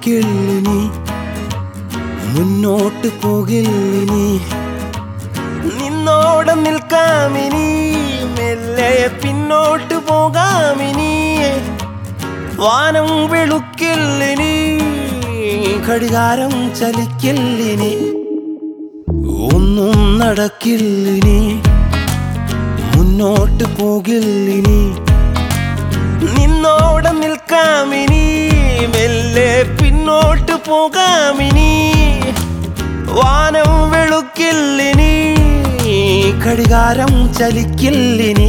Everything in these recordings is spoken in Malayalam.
നടക്കില്ലിനി മുന്നോട്ട് പോകില്ലിനി നിന്നോടെ നിൽക്കാമിനി മെല്ലെ പിന്നോട്ട് പോകാമിനി വാനം വെളുക്കില്ലിനി ഘടികാരം ചലിക്കില്ലിനി ഒന്നും നടക്കില്ലിനി മുന്നോട്ട് പോകില്ലിനി നിന്നോടെ നിൽക്കാമിനി മെല്ലെ പിന്നോട്ട് പോകാമിനി വാനം വെളുക്കില്ലിനി ഘടികാരം ചലിക്കില്ലിനി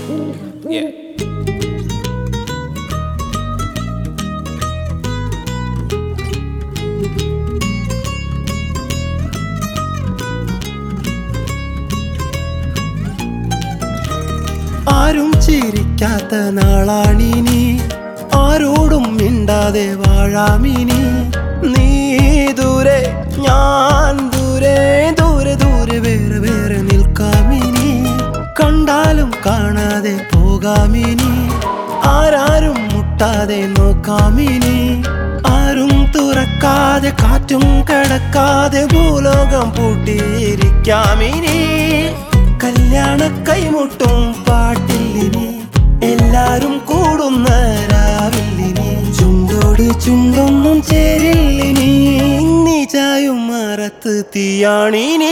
ആരും ചിരിക്കാത്ത നാളാണിനി ആരോടും മിണ്ടാതെ വാഴാമിനി നീ ദൂരെ ഞാൻ ദൂരെ ദൂരെ ദൂരെ വേറെ വേറെ നിൽക്കാമിനി കണ്ടാലും കാണാതെ പോകാമിനി ആരാരും മുട്ടാതെ നോക്കാമിനി ആരും തുറക്കാതെ കാറ്റും കിടക്കാതെ ഭൂലോകം പൂട്ടിയിരിക്കാമിനി കല്യാണ കൈമുട്ടും പാട്ടില്ലിനി എല്ലാരും കൂടുന്ന രാവില്ലിനി ചുണ്ടോട് ചുണ്ടൊന്നും ചേരില്ലിനി നീ ചായും മറത്ത് തീയാണിനി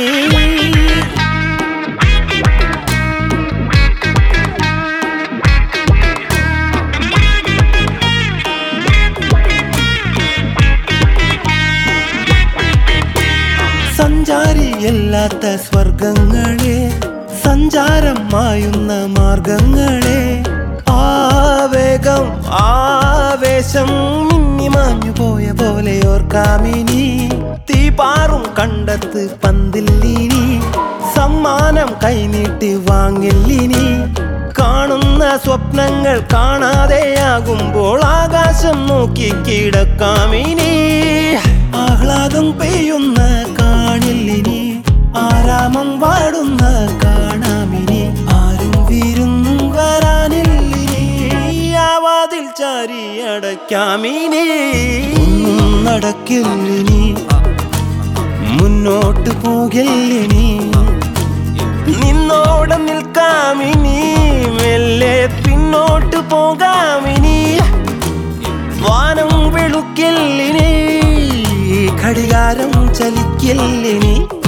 സഞ്ചാരിയല്ലാത്ത സ്വർഗങ്ങളെ സഞ്ചാരം മായുന്ന മാർഗങ്ങളെ ആവേഗം ആവേശം മിന്നിമാഞ്ഞു പോയ പോലെ ഓർക്കാമിനി തീ പാറും കണ്ടത്ത് പന്തില്ലിനി സമ്മാനം കൈനീട്ടി വാങ്ങില്ലിനി കാണുന്ന സ്വപ്നങ്ങൾ കാണാതെയാകുമ്പോൾ ആകാശം നോക്കി കിടക്കാമിനി ആഹ്ലാദം പെയ്യുന്ന കാണില്ലിനി ആരാമം വാടുന്ന കാണാമിനി ആരും വിരുന്നും വരാനില്ലിനി ആവാതിൽ ചാരി അടയ്ക്കാമിനി ഒന്നും നടക്കില്ലിനി മുന്നോട്ട് പോകില്ലിനി നിന്നോടെ നിൽക്കാമിനി മെല്ലെ പിന്നോട്ട് പോകാമിനി വാനം വെളുക്കില്ലിനി ഘടികാരം ചലിക്കില്ലിനി